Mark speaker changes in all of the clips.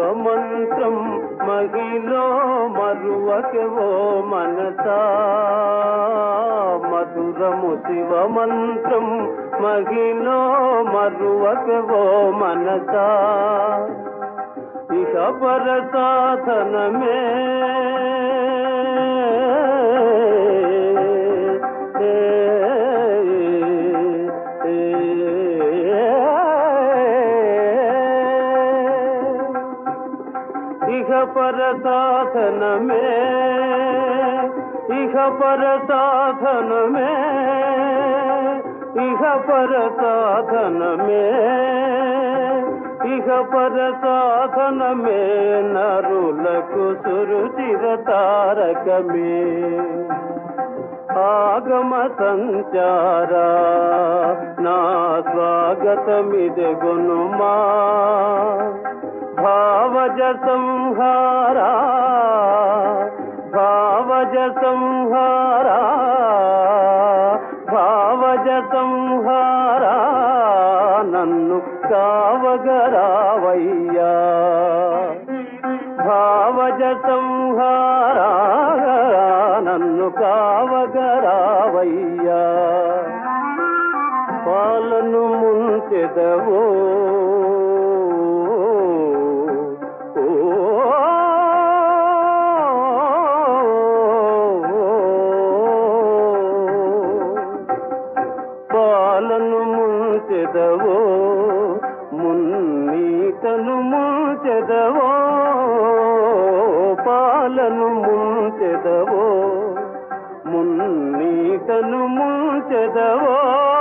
Speaker 1: మంత్రం మహిలో మరువకెవో మనసా మధురము శివ మంత్రం మహిలో మరువకెవో మనసా ఇక పర సాధనమే ఇహ పర సాధనమే ఇహ పర సాధనమే ఇహ పర సాధనమే ఇహ పర సాధనమే నరులకు సురుచిర తారకమే ఆగమ సంచార నా స్వాగతమిది గునుమా భావజ సంహారా భావజ సంహారా భావజ సంహారా నన్ను కావగరావయ్యా భావజ సంహారా నన్ను కావగరావయ్యా పాలను ముంచెదవో ఓ, పాలను ముంచెదవో మున్నీతను ముంచెదవో పాలను ముంచెదవో మున్నీతను ముంచెదవో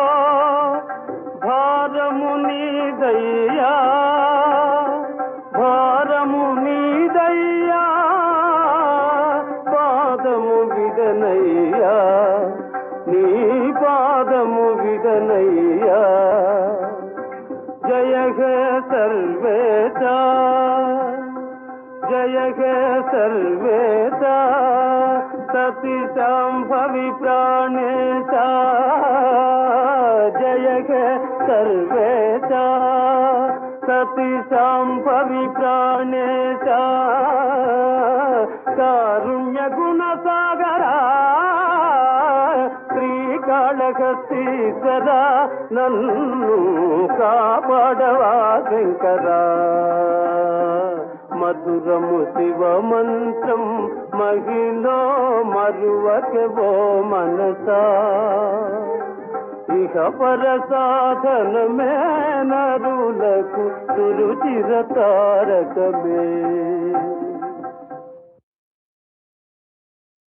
Speaker 1: భారము నీదయ్యా భారము నీదయ్యా పాదము విదనయ్యా నీ పాదము విదనయ్యా జయ హే సర్వేత జయ హే సర్వేత సతి సంభవి ప్రాణేత జయ హే సర్వేత సతి సంభవి ప్రాణేత కారుణ్య గుణ సాగరా శ్రీకాళహస్తీశ్వర నన్ను కాపాడవా శంకరా మధురము శివ మంత్రం మహిళో మరువకెవో మనసా ఇహ పర సాధనమే నరులకు సురుచిర తారకమే